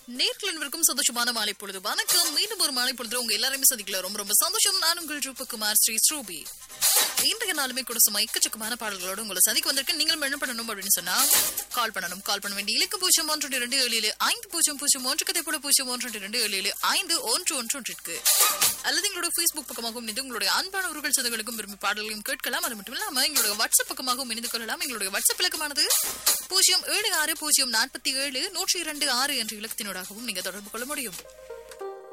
நேர்களுக்கும் சந்தோஷமான மாலை பொழுது வணக்கம் மீண்டும் ஒரு மாலை பொழுது உங்க எல்லாரையுமே சந்திக்கல ரொம்ப ரொம்ப சந்தோஷம் நான் உங்கள் ரூபகுமார் ஸ்ரீ ஸ்ரூபி இன்றைய நாளுமே கூட சும்மா எக்கச்சக்கமான பாடல்களோடு உங்களை சந்திக்க வந்திருக்கேன் நீங்களும் என்ன பண்ணணும் அப்படின்னு சொன்னா கால் பண்ணணும் கால் பண்ண வேண்டிய இலக்கு பூஜ்ஜியம் ஒன்று இரண்டு ஏழு ஏழு ஐந்து பூஜ்ஜியம் பூஜ்ஜியம் ஒன்று கதை போல பூஜ்ஜியம் ஒன்று இரண்டு ஏழு ஏழு ஐந்து ஒன்று ஒன்று ஒன்றிற்கு அல்லது எங்களோட ஃபேஸ்புக் பக்கமாகவும் இணைந்து உங்களுடைய அன்பானவர்கள் சதங்களுக்கும் விரும்பி பாடல்களையும் கேட்கலாம் அது மட்டும் இல்லாம எங்களுடைய வாட்ஸ்அப் பக்கமாகவும் இணைந்து கொள்ளலாம் எங்களுடைய வாட்ஸ்அப் இலக்கமானது பூஜ்ஜியம் ஏழு ஆறு பூஜ்ஜியம் நாற்பத்தி ஏழு நூற்றி இரண்டு ஆறு என்ற இலக்கத்தினூடாகவும் நீங்க தொடர்பு கொள்ள முடியும்